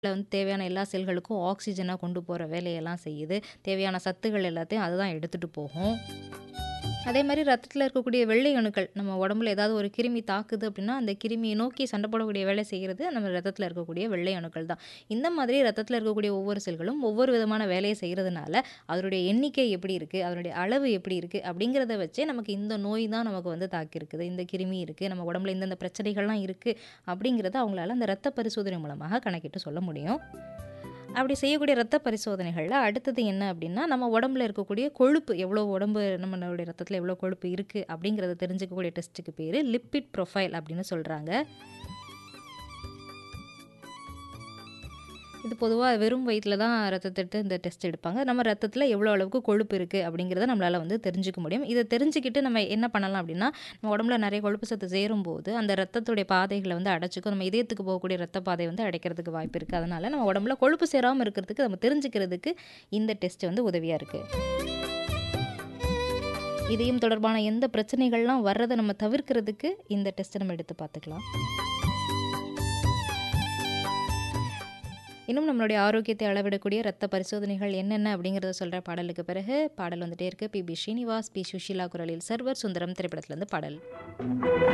வந்து தேவையான எல்லா செல்களுக்கும் ஆக்ஸிஜனா கொண்டு போற வேலையெல்லாம் செய்யுது. தேவையான சத்துக்கள் எல்லாத்தையும் அதுதான் எடுத்துட்டு போகும். அதே மாரி ரத்தத்தில இருக்கக்கூடிய வெள்ளை அணுக்கள், நம்ம உடம்புல ஏதாவது ஒரு கிருமி தாக்குது அப்டின்னா, அந்த கிருமிய நோக்கி சண்ட போடக்கூடிய வேலை செய்றது நம்ம ரத்தத்தில இருக்கக்கூடிய வெள்ளை அணுக்கள் தான். இந்த மாதிரி ரத்தத்தில இருக்கக்கூடிய ஒவ்வொரு செல்களும் ஒவ்வொரு விதமான வேலைய செய்றதுனால, அதனுடைய எண்ணிக்கை எப்படி இருக்கு? அதனுடைய அளவு எப்படி இருக்கு? அப்படிங்கிறத வச்சே நமக்கு இந்த நோய் தான் நமக்கு வந்து தாக்கியிருக்குது. இந்த கிருமி இருக்கு. நம்ம உடம்புல இந்தந்த பிரச்சனைகள்லாம் இருக்கு. அப்படிங்கிறத அவங்களால அந்த ரத்த பரிசோதனை மூலமாக கணக்கிட்டு சொல்ல முடியும். அப்படி செய்யக்கூடிய ரத்த பரிசோதனைகள்ல அடுத்தது என்ன அப்டின்னா, நம்ம உடம்புல இருக்கக்கூடிய கொழுப்பு எவ்வளோ உடம்பு நம்மளுடைய ரத்தத்தில எவ்வளோ கொழுப்பு இருக்கு? அப்படிங்கிறத தெரிஞ்சுக்கக்கூடிய டெஸ்ட்டுக்கு பேரு லிப்பிட் ப்ரொஃபைல் அப்படின்னு சொல்றாங்க. இது பொதுவா வெறும் வயித்துல தான் ரத்தத்த எடுத்து இந்த டெஸ்ட் எடுப்பாங்க. நம்ம ரத்தத்தில எவ்வளோ அளவுக்கு கொழுப்பு இருக்கு? அப்படிங்கிறத நம்மளால வந்து தெரிஞ்சுக்க முடியும். இத தெரிஞ்சுக்கிட்டு நம்ம என்ன பண்ணலாம் அப்டின்னா, நம்ம உடம்புல நெறைய கொழுப்பு சத்து சேரும்போது, அந்த ரத்தத்துடைய பாதைகள வந்து அடைச்சுக்கும். நம்ம இதயத்துக்கு போகக்கூடிய ரத்த பாதை வந்து அடைக்கிறதுக்கு வாய்ப்பு இருக்கு. அதனால நம்ம உடம்புல கொழுப்பு சேராம இருக்கிறதுக்கு நம்ம தெரிஞ்சுக்கிறதுக்கு இந்த டெஸ்ட் வந்து உதவியா இருக்கு. இதயம் தொடர்பான எந்த பிரச்சனைகள்லாம் வர்றத நம்ம தவிர்க்கிறதுக்கு இந்த டெஸ்ட்ட நம்ம எடுத்து பார்த்துக்கலாம். இன்னும் நம்மளுடைய ஆரோக்கியத்தை அளவிடக்கூடிய ரத்த பரிசோதனைகள் என்னென்ன அப்படிங்கிறத சொல்ற பாடலுக்கு பிறகு, பாடல் வந்துட்டே இருக்கு. பி.பி. ஸ்ரீனிவாஸ், பி. சுஷீலா குரலில் சர்வர் சுந்தரம் திரைப்படத்திலருந்து பாடல்.